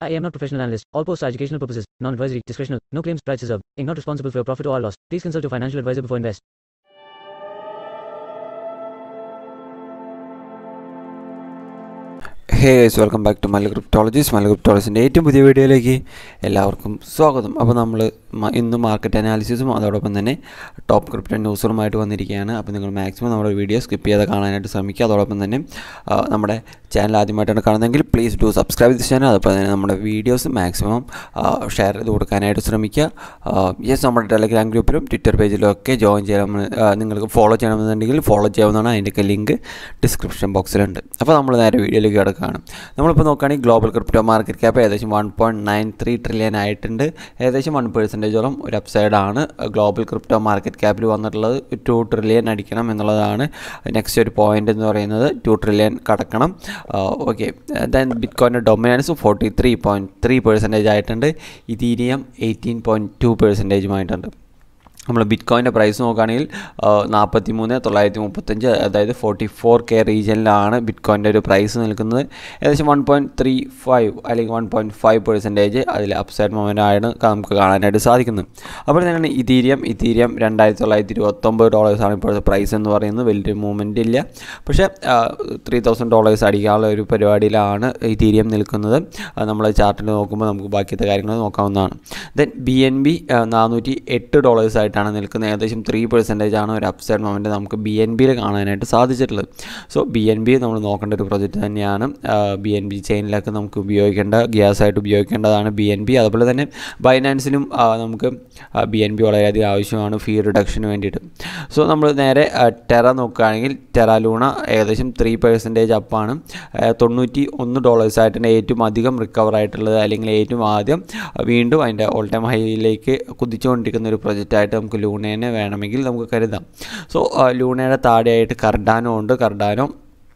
I am not professional analyst. All posts are educational purposes, non-advisory, discretional, no claims, price reserved. Inc. not responsible for your profit or loss. Please consult your financial advisor before invest. Hey guys welcome back to Mala cryptologies മല ക്രിപ്റ്റോളജിൻ്റെ ഏറ്റവും പുതിയ വീഡിയോയിലേക്ക് എല്ലാവർക്കും സ്വാഗതം അപ്പോൾ നമ്മൾ ഇന്ന് market അനാലിസിസും അതോടൊപ്പം തന്നെ ടോപ്പ് ക്രിപ്റ്റോ ന്യൂസുകളുമായിട്ട് വന്നിരിക്കുകയാണ് അപ്പോൾ നിങ്ങൾ മാക്സിമം നമ്മുടെ വീഡിയോ സ്കിപ്പ് ചെയ്യാതെ കാണാനായിട്ട് ശ്രമിക്കുക അതോടൊപ്പം തന്നെ ആ, നമ്മുടെ ചാനൽ ആദ്യമായിട്ടാണ് കാണുന്നതെങ്കിൽ പ്ലീസ് ഡു സബ്സ്ക്രൈബ് ചെയ്ത് ചാനൽ അതോടൊപ്പം തന്നെ നമ്മുടെ വീഡിയോസ് മാക്സിമം ഷെയർ ചെയ്ത് കൊടുക്കാനായിട്ട് ശ്രമിക്കുക യെസ് നമ്മുടെ ടെലഗ്രാം ഗ്രൂപ്പിലും ട്വിറ്റർ പേജിലും ഒക്കെ ജോയിൻ ചെയ്യണമെന്ന് ആ, നിങ്ങൾക്ക് ഫോളോ ചെയ്യണമെന്നുണ്ടെങ്കിൽ ഫോളോ ചെയ്യാവുന്നതാണ് അതിൻ്റെയൊക്കെ ലിങ്ക് ഡിസ്ക്രിപ്ഷൻ ബോക്സിലുണ്ട് അപ്പോൾ നമ്മൾ നേരെ വീഡിയോയിലേക്ക് കിടക്കുകയാണ് നമ്മളിപ്പോൾ നോക്കുകയാണെങ്കിൽ ഗ്ലോബൽ ക്രിപ്റ്റോ മാർക്കറ്റ് ക്യാപ്പ് ഏകദേശം one point nine three trillion ആയിട്ടുണ്ട് ഏകദേശം വൺ പെർസെൻറ്റേജോളം ഒരു അപ്സൈഡാണ് ഗ്ലോബൽ ക്രിപ്റ്റോ മാർക്കറ്റ് ക്യാപ്പിൽ വന്നിട്ടുള്ളത് ടു ട്രില്യൺ അടിക്കണം എന്നുള്ളതാണ് നെക്സ്റ്റ് ഒരു പോയിന്റ് എന്ന് പറയുന്നത് ടു ട്രില്യൺ കടക്കണം ഓക്കെ ദെൻ ബിറ്റ് കോയിൻ്റെ dominance forty three point three percentage ആയിട്ടുണ്ട് ഇതീരിയം എയ്റ്റീൻ പോയിൻറ്റ് ടു പെർസെൻറ്റേജുമായിട്ടുണ്ട് നമ്മൾ ബിറ്റ് കോയിൻ്റെ പ്രൈസ് നോക്കുകയാണെങ്കിൽ നാൽപ്പത്തി മൂന്ന് തൊള്ളായിരത്തി മുപ്പത്തഞ്ച് അതായത് ഫോർട്ടി ഫോർ കെ റീജിയനിലാണ് ബിറ്റ് കോയിൻ്റെ ഒരു പ്രൈസ് നിൽക്കുന്നത് ഏകദേശം വൺ പോയിൻറ്റ് ത്രീ ഫൈവ് അല്ലെങ്കിൽ വൺ പോയിൻറ്റ് ഫൈവ് പെർസെൻറ്റേജ് അതിൽ അപ്സൈഡ് മൊമെൻ്റ് ആണ് നമുക്ക് കാണാനായിട്ട് സാധിക്കുന്നത് അപ്പോൾ തന്നെയാണ് ഇതീരിയം ഇതീരിയം രണ്ടായിരത്തി തൊള്ളായിരത്തി ഇരുപത്തൊമ്പത് ഡോളേഴ്സാണ് ഇപ്പോഴത്തെ പ്രൈസ് എന്ന് പറയുന്നത് വലിയൊരു മൂവ്മെൻ്റ് ഇല്ല പക്ഷേ ത്രീ തൗസൻഡ് ഡോളേഴ്സ് അടിക്കാനുള്ള ഒരു പരിപാടിയിലാണ് ഇതീരിയം നിൽക്കുന്നത് അത് നമ്മൾ ചാർട്ടിൽ നോക്കുമ്പോൾ നമുക്ക് ബാക്കിയത്തെ കാര്യങ്ങൾ നോക്കാവുന്നതാണ് ദെൻ ബി എൻ ബി നാനൂറ്റി എട്ട് ഡോളേഴ്സ് ആയിട്ടാണ് നിൽക്കുന്നത് ഏകദേശം ത്രീ പെർസെൻറ്റേജ് ആണ് ഒരു അപ്സൈഡ് മൊമെൻറ്റ് നമുക്ക് ബി എൻ ബിയിൽ കാണാനായിട്ട് സാധിച്ചിട്ടുള്ളത് സോ ബി എൻ ബി നമ്മൾ നോക്കേണ്ട ഒരു പ്രൊജക്റ്റ് തന്നെയാണ് ബി എൻ ബി ചെയിനിലൊക്കെ നമുക്ക് ഉപയോഗിക്കേണ്ട ഗ്യാസ് ആയിട്ട് ഉപയോഗിക്കേണ്ടതാണ് ബി എൻ ബി അതുപോലെ തന്നെ ബൈനാൻസിലും ആ, നമുക്ക് ബി എൻ ബി വളരെയധികം ആവശ്യമാണ് ഫീ റിഡക്ഷന് വേണ്ടിയിട്ട് സോ നമ്മൾ നേരെ ആ, ടെറ നോക്കുകയാണെങ്കിൽ ടെറ ലൂണ ഏകദേശം ത്രീ പെർസെൻറ്റേജ് അപ്പാണ് തൊണ്ണൂറ്റി ഒന്ന് ഡോളേഴ്സ് ആയിട്ടാണ് ഏറ്റവും അധികം റിക്കവർ ആയിട്ടുള്ളത് അല്ലെങ്കിൽ ഏറ്റവും ആദ്യം വീണ്ടും അതിൻ്റെ ഓൾ ടൈം ഹൈയിലേക്ക് കുതിച്ചുകൊണ്ടിരിക്കുന്ന ഒരു പ്രൊജക്റ്റായിട്ട് നമുക്ക് ലൂണേനെ വേണമെങ്കിൽ നമുക്ക് കരുതാം സോ ലൂണയുടെ താഴെയായിട്ട് കർഡാനോ ഉണ്ട് കർഡാനോ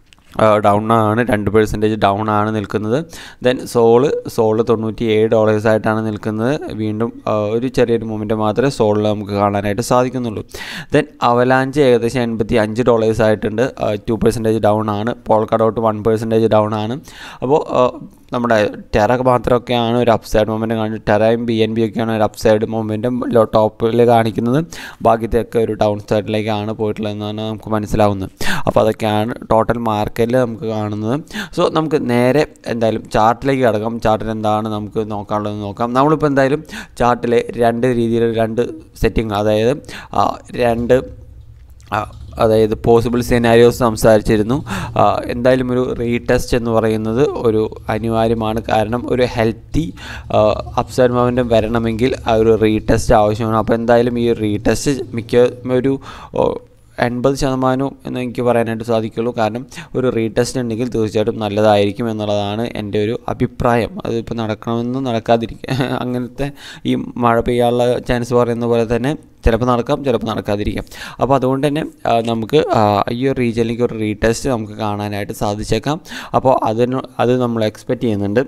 ഡൗൺ ആണ് രണ്ട് പെർസെൻറ്റേജ് ഡൗൺ ആണ് നിൽക്കുന്നത് ദെൻ സോള് സോള് തൊണ്ണൂറ്റി ഏഴ് ഡോളേഴ്സ് ആയിട്ടാണ് നിൽക്കുന്നത് വീണ്ടും ആ, ഒരു ചെറിയൊരു മൂമെൻറ്റ് മാത്രമേ സോളിൽ നമുക്ക് കാണാനായിട്ട് സാധിക്കുന്നുള്ളൂ ദെൻ അവലാഞ്ച് ഏകദേശം എൺപത്തി അഞ്ച് ഡോളേഴ്സ് ആയിട്ടുണ്ട് ടു പെർസെൻറ്റേജ് ഡൗൺ ആണ് പോൾക്കഡൗട്ട് വൺ പെർസെൻറ്റേജ് ഡൗൺ ആണ് അപ്പോൾ നമ്മുടെ ടെറ മാത്രമൊക്കെയാണ് ഒരു അപ്സൈഡ് മൊമെൻറ്റ് കാണിച്ചത് ടെറയും ബി എൻ ബി ഒക്കെയാണ് ഒരു അപ്സൈഡ് മൊമെൻറ്റും ലോ ടോപ്പിൽ കാണിക്കുന്നത് ബാക്കിയത്തെയൊക്കെ ഒരു ഡൗൺ സൈഡിലേക്കാണ് പോയിട്ടുള്ളതെന്നാണ് നമുക്ക് മനസ്സിലാവുന്നത് അപ്പോൾ അതൊക്കെയാണ് ടോട്ടൽ മാർക്കറ്റിൽ നമുക്ക് കാണുന്നത് സോ നമുക്ക് നേരെ എന്തായാലും ചാർട്ടിലേക്ക് കിടക്കാം ചാർട്ടിൽ എന്താണ് നമുക്ക് നോക്കാനുള്ളത് നോക്കാം നമ്മളിപ്പോൾ എന്തായാലും ചാർട്ടിൽ രണ്ട് രീതിയിൽ രണ്ട് സെറ്റിംഗ് അതായത് ആ, രണ്ട് ആ, അതായത് പോസിബിൾ സിനാരിയോസ് സംസാരിച്ചിരുന്നു ആ, എന്തായാലും ഒരു റീടെസ്റ്റ് എന്ന് പറയുന്നത് ഒരു അനിവാര്യമാണ് കാരണം ഒരു ഹെൽത്തി അപ്സൈഡ് മൊമെൻറ്റം വരണമെങ്കിൽ ആ ഒരു റീടെസ്റ്റ് ആവശ്യമാണ് അപ്പോൾ എന്തായാലും ഈ റീടെസ്റ്റ് മിക്ക ഒരു ഓ, എൺപത് ശതമാനവും എന്ന് എനിക്ക് പറയാനായിട്ട് സാധിക്കുള്ളൂ കാരണം ഒരു റീടെസ്റ്റ് ഉണ്ടെങ്കിൽ തീർച്ചയായിട്ടും നല്ലതായിരിക്കും എന്നുള്ളതാണ് എൻ്റെ ഒരു അഭിപ്രായം അതിപ്പോൾ നടക്കണമെന്ന് നടക്കാതിരിക്കുക അങ്ങനത്തെ ഈ മഴ പെയ്യാനുള്ള ചാൻസ് പറയുന്ന പോലെ തന്നെ ചിലപ്പോൾ നടക്കാം ചിലപ്പോൾ നടക്കാതിരിക്കാം അപ്പോൾ അതുകൊണ്ട് തന്നെ ആ, നമുക്ക് ആ, ഈ ഒരു റീജിയനിലേക്ക് ഒരു റീടെസ്റ്റ് നമുക്ക് കാണാനായിട്ട് സാധിച്ചേക്കാം അപ്പോൾ അതിന് അത് നമ്മൾ എക്സ്പെക്റ്റ് ചെയ്യുന്നുണ്ട്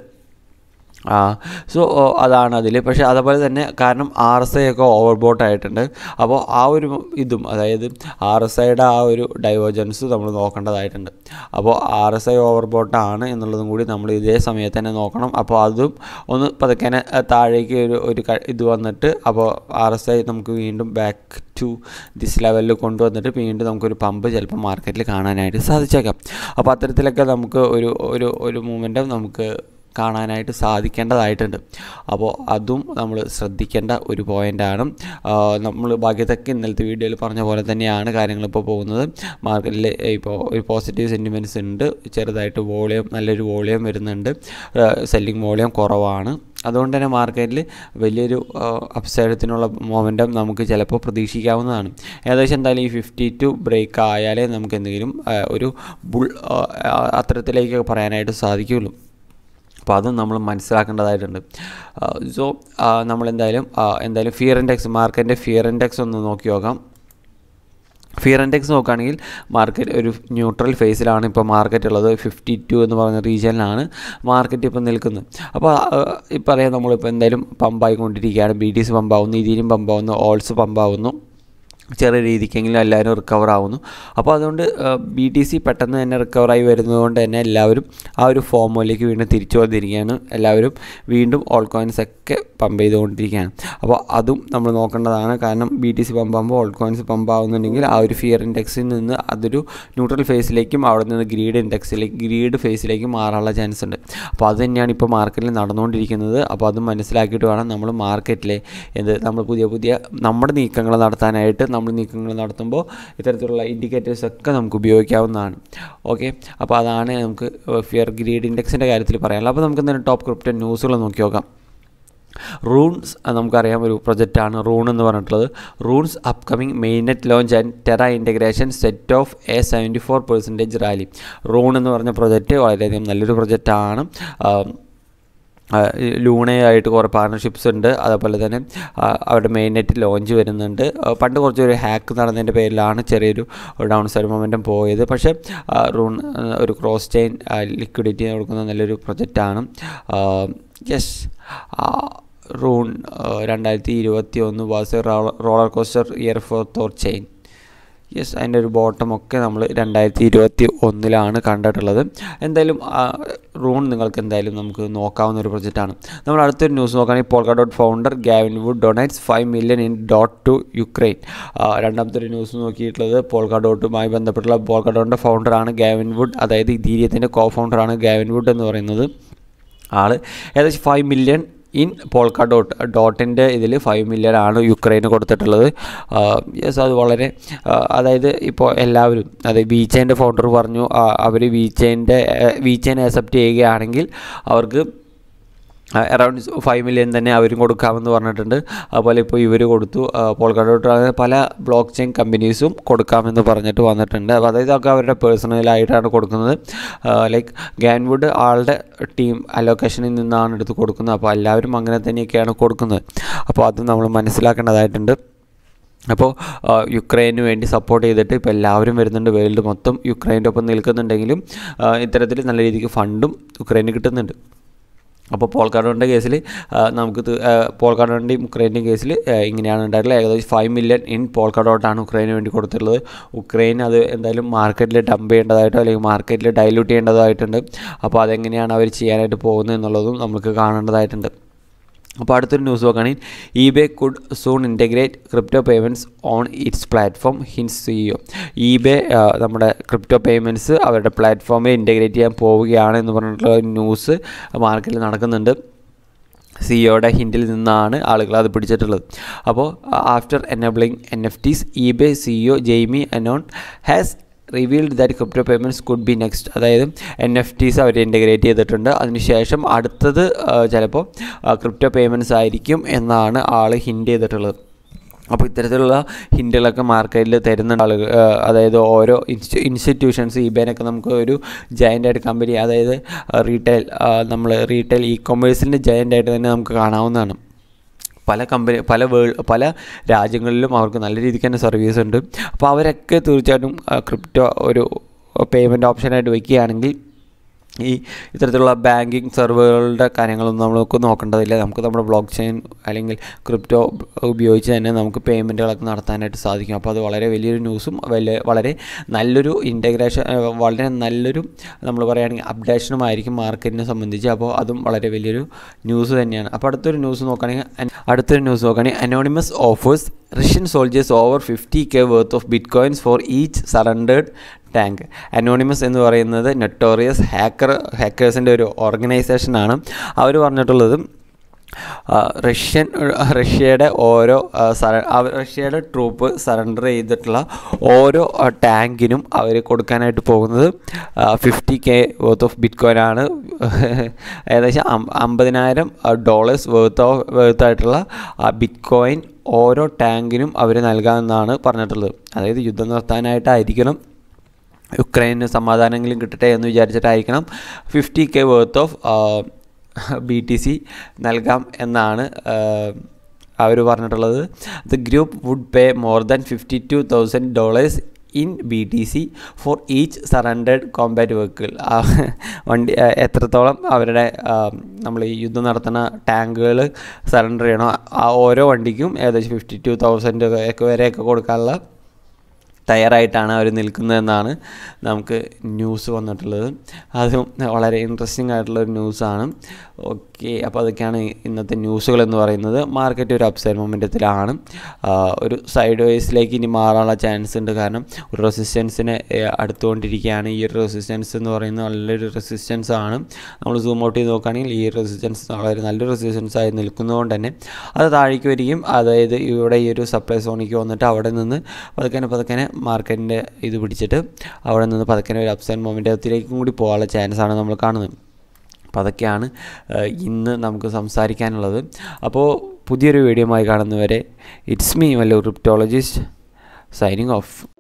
ആ സോ അതാണ് അതിൽ പക്ഷേ അതുപോലെ തന്നെ കാരണം ആർ എസ് ഐ ഒക്കെ ഓവർ ബോട്ട് ആയിട്ടുണ്ട് അപ്പോൾ ആ ഒരു ഇതും അതായത് ആർ എസ് ഐയുടെ ആ ഒരു ഡൈവേർജൻസ് നമ്മൾ നോക്കേണ്ടതായിട്ടുണ്ട് അപ്പോൾ ആർ എസ് ഐ ഓവർ ബോട്ടാണ് എന്നുള്ളതും കൂടി നമ്മൾ ഇതേ സമയത്ത് തന്നെ നോക്കണം അപ്പോൾ അതും ഒന്ന് പതുക്കനെ താഴേക്ക് ഒരു ഒരു ക- ഇത് വന്നിട്ട് അപ്പോൾ ആർ എസ് ഐ നമുക്ക് വീണ്ടും ബാക്ക് ടു ദിസ് ലെവലിൽ കൊണ്ടുവന്നിട്ട് വീണ്ടും നമുക്കൊരു പമ്പ് ചിലപ്പോൾ മാർക്കറ്റിൽ കാണാനായിട്ട് സാധിച്ചേക്കാം അപ്പോൾ അത്തരത്തിലൊക്കെ നമുക്ക് ഒരു ഒരു ഒരു മൂമെൻറ്റും നമുക്ക് കാണാനായിട്ട് സാധിക്കേണ്ടതായിട്ടുണ്ട് അപ്പോൾ അതും നമ്മൾ ശ്രദ്ധിക്കേണ്ട ഒരു പോയിൻ്റാണ് നമ്മൾ ബാക്കിയതൊക്കെ ഇന്നലത്തെ വീഡിയോയിൽ പറഞ്ഞ പോലെ തന്നെയാണ് കാര്യങ്ങൾ ഇപ്പോൾ പോകുന്നത് മാർക്കറ്റിൽ ഇപ്പോൾ ഒരു പോസിറ്റീവ് സെൻറ്റിമെൻറ്റ്സ് ഉണ്ട് ചെറുതായിട്ട് വോളിയം നല്ലൊരു വോളിയം വരുന്നുണ്ട് സെല്ലിംഗ് വോളിയം കുറവാണ് അതുകൊണ്ട് തന്നെ മാർക്കറ്റിൽ വലിയൊരു അപ്സൈഡത്തിനുള്ള മൊമെൻറ്റം നമുക്ക് ചിലപ്പോൾ പ്രതീക്ഷിക്കാവുന്നതാണ് ഏകദേശം എന്തായാലും ഈ ഫിഫ്റ്റി ടു ബ്രേക്ക് ആയാലേ നമുക്ക് എന്തെങ്കിലും ആ, ഒരു ബുൾ അത്തരത്തിലേക്ക് പറയാനായിട്ട് സാധിക്കുകയുള്ളൂ അപ്പോൾ അതും നമ്മൾ മനസ്സിലാക്കേണ്ടതായിട്ടുണ്ട് സോ നമ്മളെന്തായാലും ആ, എന്തായാലും ഫിയർ ഇൻഡെക്സ് മാർക്കറ്റിൻ്റെ ഫിയർ ഇൻഡെക്സ് ഒന്ന് നോക്കി നോക്കാം ഫിയർ ഇൻഡെക്സ് നോക്കുകയാണെങ്കിൽ മാർക്കറ്റ് ഒരു ന്യൂട്രൽ ഫേസിലാണ് ഇപ്പോൾ മാർക്കറ്റ് ഉള്ളത് ഫിഫ്റ്റി ടു എന്ന് പറയുന്ന റീജിയനിലാണ് മാർക്കറ്റ് ഇപ്പോൾ നിൽക്കുന്നത് അപ്പോൾ ഇപ്പോൾ അറിയാം നമ്മളിപ്പോൾ എന്തായാലും പമ്പായിക്കൊണ്ടിരിക്കുകയാണ് ബി ടി സി പമ്പാവുന്നു ഇതിലും പമ്പാവുന്നു ഓൾസ് പമ്പാവുന്നു ചെറിയ രീതിക്കെങ്കിലും എല്ലാവരും റിക്കവർ ആവുന്നു അപ്പോൾ അതുകൊണ്ട് ബി ടി സി പെട്ടെന്ന് തന്നെ റിക്കവറായി വരുന്നതുകൊണ്ട് തന്നെ എല്ലാവരും ആ ഒരു ഫോമിലേക്ക് വീണ്ടും തിരിച്ചു വന്നിരിക്കുകയാണ് എല്ലാവരും വീണ്ടും ഓൾ കോയിൻസ് ഒക്കെ പമ്പ് ചെയ്തുകൊണ്ടിരിക്കുകയാണ് അപ്പോൾ അതും നമ്മൾ നോക്കേണ്ടതാണ് കാരണം ബി ടി സി പമ്പാകുമ്പോൾ ഓൾ കോയിൻസ് പമ്പ് ആവുന്നുണ്ടെങ്കിൽ ആ ഒരു ഫിയർ ഇൻഡെക്സിൽ നിന്ന് അതൊരു ന്യൂട്രൽ ഫേസിലേക്കും അവിടെ നിന്ന് ഗ്രീഡ് ഇൻഡെക്സിലേക്ക് ഗ്രീഡ് ഫേസിലേക്ക് മാറാനുള്ള ചാൻസ് ഉണ്ട് അപ്പോൾ അത് തന്നെയാണ് ഇപ്പോൾ മാർക്കറ്റിൽ നടന്നുകൊണ്ടിരിക്കുന്നത് അപ്പോൾ അത് മനസ്സിലാക്കിയിട്ട് വേണം നമ്മൾ മാർക്കറ്റിലെ എന്ത് നമ്മൾ പുതിയ പുതിയ നമ്മുടെ നീക്കങ്ങൾ നടത്താനായിട്ട് നമ്മൾ നീക്കങ്ങൾ നടത്തുമ്പോൾ ഇത്തരത്തിലുള്ള ഇൻഡിക്കേറ്റേഴ്സ് ഒക്കെ നമുക്ക് ഉപയോഗിക്കാവുന്നതാണ് ഓക്കെ അപ്പോൾ അതാണ് നമുക്ക് ഫിയർ ഗ്രീഡ് ഇൻഡെക്സിൻ്റെ കാര്യത്തിൽ പറയാനുള്ളത് അപ്പോൾ നമുക്ക് എന്തെങ്കിലും ടോപ്പ് ക്രിപ്റ്റോ ന്യൂസുകൾ നോക്കി നോക്കാം റൂൺസ് നമുക്കറിയാം ഒരു പ്രൊജക്റ്റാണ് റൂൺ എന്ന് പറഞ്ഞിട്ടുള്ളത് runes upcoming mainnet launch and terra integration set of a seventy four percentage rally rune എന്ന് പറഞ്ഞ പ്രൊജക്റ്റ് വളരെയധികം നല്ലൊരു പ്രൊജക്റ്റാണ് ലൂണയായിട്ട് കുറേ പാർട്ണർഷിപ്സ് ഉണ്ട് അതേപോലെ തന്നെ അവരുടെ മെയിൻ നെറ്റ് ലോഞ്ച് വരുന്നുണ്ട് പണ്ട് കുറച്ചൊരു ഹാക്ക് നടന്നതിൻ്റെ പേരിലാണ് ചെറിയൊരു ഡൗൺ സൈഡ് മൊമെൻറ്റം പോയത് പക്ഷേ റൂൺ ഒരു ക്രോസ് ചെയിൻ ലിക്വിഡിറ്റി കൊടുക്കുന്ന നല്ലൊരു പ്രൊജക്റ്റാണ് യെസ് റൂൺ രണ്ടായിരത്തി ഇരുപത്തി ഒന്ന് was roller coaster year for thorchain yes അതിൻ്റെ ഒരു ബോട്ടമൊക്കെ നമ്മൾ രണ്ടായിരത്തി ഇരുപത്തി ഒന്നിലാണ് കണ്ടിട്ടുള്ളത് എന്തായാലും റൂൺ നിങ്ങൾക്ക് എന്തായാലും നമുക്ക് നോക്കാവുന്ന ഒരു പ്രൊജക്റ്റാണ് നമ്മൾ അടുത്തൊരു ന്യൂസ് നോക്കുകയാണെങ്കിൽ Polkadot founder Gavin Wood donates five million in dot to Ukraine രണ്ടാമത്തെ ഒരു ന്യൂസ് നോക്കിയിട്ടുള്ളത് പോൾക്ക ഡോട്ടുമായി ബന്ധപ്പെട്ടുള്ള പോൾക്ക ഡോട്ടിൻ്റെ ഫൗണ്ടറാണ് ഗാവിൻ വുഡ് അതായത് ഇതീരിയത്തിൻ്റെ കോ ഫൗണ്ടറാണ് ഗാവിൻ വുഡ് എന്ന് പറയുന്നത് ആൾ ഏകദേശം five million in Polkadot ഡോട്ടിൻ്റെ ഇതിൽ ഫൈവ് മില്യൺ ആണ് യുക്രൈന് കൊടുത്തിട്ടുള്ളത് യെസ് അത് വളരെ അതായത് ഇപ്പോൾ എല്ലാവരും അതായത് വി ചെയിൻ്റെ ഫൗണ്ടർ പറഞ്ഞു അവർ വി ചെയിൻ്റെ വി ചെയിൻ അക്സെപ്റ്റ് ചെയ്യുകയാണെങ്കിൽ അവർക്ക് അറൗണ്ട് ഫൈവ് മില്യൺ തന്നെ അവരും കൊടുക്കാമെന്ന് പറഞ്ഞിട്ടുണ്ട് അതുപോലെ ഇപ്പോൾ ഇവർ കൊടുത്തു പോൾക്കാഡോട്ട് പല ബ്ലോക്ക് ചെയിൻ കമ്പനീസും കൊടുക്കാമെന്ന് പറഞ്ഞിട്ട് വന്നിട്ടുണ്ട് അപ്പോൾ അതായത് ഒക്കെ അവരുടെ പേഴ്സണലായിട്ടാണ് കൊടുക്കുന്നത് ലൈക്ക് ഗാൻവുഡ് ആളുടെ ടീം അലോക്കേഷനിൽ നിന്നാണ് എടുത്ത് കൊടുക്കുന്നത് അപ്പോൾ എല്ലാവരും അങ്ങനെ തന്നെയൊക്കെയാണ് കൊടുക്കുന്നത് അപ്പോൾ അത് നമ്മൾ മനസ്സിലാക്കേണ്ടതായിട്ടുണ്ട് അപ്പോൾ യുക്രൈന് വേണ്ടി സപ്പോർട്ട് ചെയ്തിട്ട് ഇപ്പോൾ എല്ലാവരും വരുന്നുണ്ട് വേൾഡ് മൊത്തം യുക്രൈൻ്റെ ഒപ്പം നിൽക്കുന്നുണ്ടെങ്കിലും ഇത്തരത്തിൽ നല്ല രീതിക്ക് ഫണ്ടും യുക്രൈന് കിട്ടുന്നുണ്ട് അപ്പോൾ പോൾക്കാഡോണിൻ്റെ കേസിൽ നമുക്ക് പോൾക്കാഡോണിൻ്റെയും ഉക്രൈൻ്റെയും കേസിൽ ഇങ്ങനെയാണ് ഉണ്ടായിട്ടുള്ളത് ഏകദേശം ഫൈവ് മില്യൺ ഇൻ പോൾക്കാഡോട്ടാണ് ഉക്രൈന് വേണ്ടി കൊടുത്തിട്ടുള്ളത് ഉക്രൈൻ അത് എന്തായാലും മാർക്കറ്റിൽ ഡംപ് ചെയ്യേണ്ടതായിട്ടോ അല്ലെങ്കിൽ മാർക്കറ്റിൽ ഡൈല്യൂട്ട് ചെയ്യേണ്ടതായിട്ടുണ്ട് അപ്പോൾ അതെങ്ങനെയാണ് അവർ ചെയ്യാനായിട്ട് പോകുന്നത് എന്നുള്ളതും നമുക്ക് കാണേണ്ടതായിട്ടുണ്ട് അപ്പോൾ അടുത്തൊരു ന്യൂസ് നോക്കുകയാണെങ്കിൽ eBay could soon integrate crypto payments on its platform hints CEO eBay നമ്മുടെ ക്രിപ്റ്റോ പേയ്മെൻറ്റ്സ് അവരുടെ പ്ലാറ്റ്ഫോമിൽ ഇൻറ്റഗ്രേറ്റ് ചെയ്യാൻ പോവുകയാണ് എന്ന് പറഞ്ഞിട്ടുള്ള ന്യൂസ് മാർക്കറ്റിൽ നടക്കുന്നുണ്ട് സിഇഒയുടെ ഹിൻഡിൽ നിന്നാണ് ആളുകൾ അത് പിടിച്ചിട്ടുള്ളത് അപ്പോൾ after enabling N F Ts eBay CEO Jamie Iannone has revealed that crypto payments could be next അതായത് എൻ എഫ് ടീസ് അവർ ഇൻറ്റഗ്രേറ്റ് ചെയ്തിട്ടുണ്ട് അതിനുശേഷം അടുത്തത് ചിലപ്പോൾ ക്രിപ്റ്റോ പേയ്മെൻറ്റ്സ് ആയിരിക്കും എന്നാണ് ആൾ ഹിൻഡ് ചെയ്തിട്ടുള്ളത് അപ്പോൾ ഇത്തരത്തിലുള്ള ഹിൻഡുകളൊക്കെ മാർക്കറ്റിൽ തരുന്ന ആളുകൾ അതായത് ഓരോ ഇൻസ്റ്റി ഇൻസ്റ്റിറ്റ്യൂഷൻസ് ഇബേനൊക്കെ നമുക്ക് ഒരു ജയൻ്റായിട്ട് കമ്പനി അതായത് റീറ്റെയിൽ നമ്മൾ റീറ്റെയിൽ ഇ കൊമേഴ്സിൻ്റെ ജയൻ്റായിട്ട് തന്നെ നമുക്ക് കാണാവുന്നതാണ് പല കമ്പനി പല വേൾഡ് പല രാജ്യങ്ങളിലും അവർക്ക് നല്ല രീതിക്ക് തന്നെ സർവീസ് ഉണ്ട് അപ്പോൾ അവരൊക്കെ തീർച്ചയായിട്ടും ക്രിപ്റ്റോ ഒരു പേയ്മെൻറ്റ് ഓപ്ഷനായിട്ട് വയ്ക്കുകയാണെങ്കിൽ ഈ ഇത്തരത്തിലുള്ള ബാങ്കിങ് സെർവറുകളുടെ കാര്യങ്ങളൊന്നും നമുക്ക് നോക്കേണ്ടതില്ല നമുക്ക് നമ്മുടെ ബ്ലോക്ക് ചെയിൻ അല്ലെങ്കിൽ ക്രിപ്റ്റോ ഉപയോഗിച്ച് തന്നെ നമുക്ക് പേയ്മെൻറ്റുകളൊക്കെ നടത്താനായിട്ട് സാധിക്കും അപ്പോൾ അത് വളരെ വലിയൊരു ന്യൂസും വലിയ വളരെ നല്ലൊരു ഇൻറ്റഗ്രേഷൻ വളരെ നല്ലൊരു നമ്മൾ പറയുകയാണെങ്കിൽ അപ്ഡേഷനുമായിരിക്കും മാർക്കറ്റിനെ സംബന്ധിച്ച് അപ്പോൾ അതും വളരെ വലിയൊരു ന്യൂസ് തന്നെയാണ് അപ്പോൾ അടുത്തൊരു ന്യൂസ് നോക്കുകയാണെങ്കിൽ അടുത്തൊരു ന്യൂസ് നോക്കുകയാണെങ്കിൽ anonymous offers Russian soldiers over fifty K worth of bitcoins for each surrendered tank anonymous എന്ന് പറയുന്നത് നെറ്റോറിയസ് ഹാക്കർ ഹാക്കേഴ്സിൻ്റെ ഒരു ഓർഗനൈസേഷനാണ് അവർ പറഞ്ഞിട്ടുള്ളത് റഷ്യൻ റഷ്യയുടെ ഓരോ സറ റഷ്യയുടെ ട്രൂപ്പ് സറണ്ടർ ചെയ്തിട്ടുള്ള ഓരോ ടാങ്കിനും അവർ കൊടുക്കാനായിട്ട് പോകുന്നത് fifty K worth of bitcoin ആണ് ഏകദേശം അമ്പതിനായിരം ഡോളേഴ്സ് വേർത്ത് ഓഫ് വേർത്തായിട്ടുള്ള ബിറ്റ് കോയിൻ ഓരോ ടാങ്കിനും അവർ നൽകാമെന്നാണ് പറഞ്ഞിട്ടുള്ളത് അതായത് യുദ്ധം നിർത്താനായിട്ടായിരിക്കണം യുക്രൈന് സമാധാനമെങ്കിലും കിട്ടട്ടെ എന്ന് വിചാരിച്ചിട്ടായിരിക്കണം fifty K worth of B T C നൽകാം എന്നാണ് അവർ പറഞ്ഞിട്ടുള്ളത് the group would pay more than fifty two thousand dollars in B T C for each surrendered combat vehicle ആ വണ്ടി ആ, എത്രത്തോളം അവരുടെ നമ്മൾ ഈ യുദ്ധം നടത്തുന്ന ടാങ്കുകൾ സറണ്ടർ ചെയ്യണോ ആ ഓരോ വണ്ടിക്കും ഏകദേശം ഫിഫ്റ്റി ടു തൗസൻഡ് ഒക്കെ വരെയൊക്കെ കൊടുക്കാനുള്ള തയ്യാറായിട്ടാണ് അവർ നിൽക്കുന്നതെന്നാണ് നമുക്ക് ന്യൂസ് വന്നിട്ടുള്ളത് അതും വളരെ ഇൻട്രസ്റ്റിംഗ് ആയിട്ടുള്ളൊരു ന്യൂസാണ് ഓക്കെ അപ്പോൾ അതൊക്കെയാണ് ഇന്നത്തെ ന്യൂസുകൾ എന്ന് പറയുന്നത് മാർക്കറ്റ് ഒരു അപ്സൈഡ് മൊമെൻറ്റത്തിലാണ് ഒരു സൈഡ് വേസിലേക്ക് ഇനി മാറാനുള്ള ചാൻസ് ഉണ്ട് കാരണം ഒരു റെസിസ്റ്റൻസിനെ അടുത്തുകൊണ്ടിരിക്കുകയാണ് ഈ ഒരു റെസിസ്റ്റൻസ് എന്ന് പറയുന്നത് നല്ലൊരു റെസിസ്റ്റൻസ് ആണ് നമ്മൾ സൂം ഔട്ട് ചെയ്ത് നോക്കുകയാണെങ്കിൽ ഈ റെസിസ്റ്റൻസ് വളരെ നല്ലൊരു റെസിസ്റ്റൻസ് ആയി നിൽക്കുന്നതുകൊണ്ട് തന്നെ അത് താഴേക്ക് വരികയും അതായത് ഇവിടെ ഈ ഒരു സപ്ലൈ സോണിക്ക് വന്നിട്ട് അവിടെ നിന്ന് പതുക്കനെ പതുക്കനെ മാർക്കറ്റിൻ്റെ ഇത് പിടിച്ചിട്ട് അവിടെ നിന്ന് പതുക്കനെ ഒരു അപ്സൈഡ് മൊമെൻറ്റത്തിലേക്കും കൂടി പോകാനുള്ള ചാൻസാണ് നമ്മൾ കാണുന്നത് അപ്പോൾ അതൊക്കെയാണ് ഏഹ്, ഇന്ന് നമുക്ക് സംസാരിക്കാനുള്ളത് അപ്പോൾ പുതിയൊരു വീഡിയോയുമായി കാണുന്നവരെ it's me Valla cryptologist signing of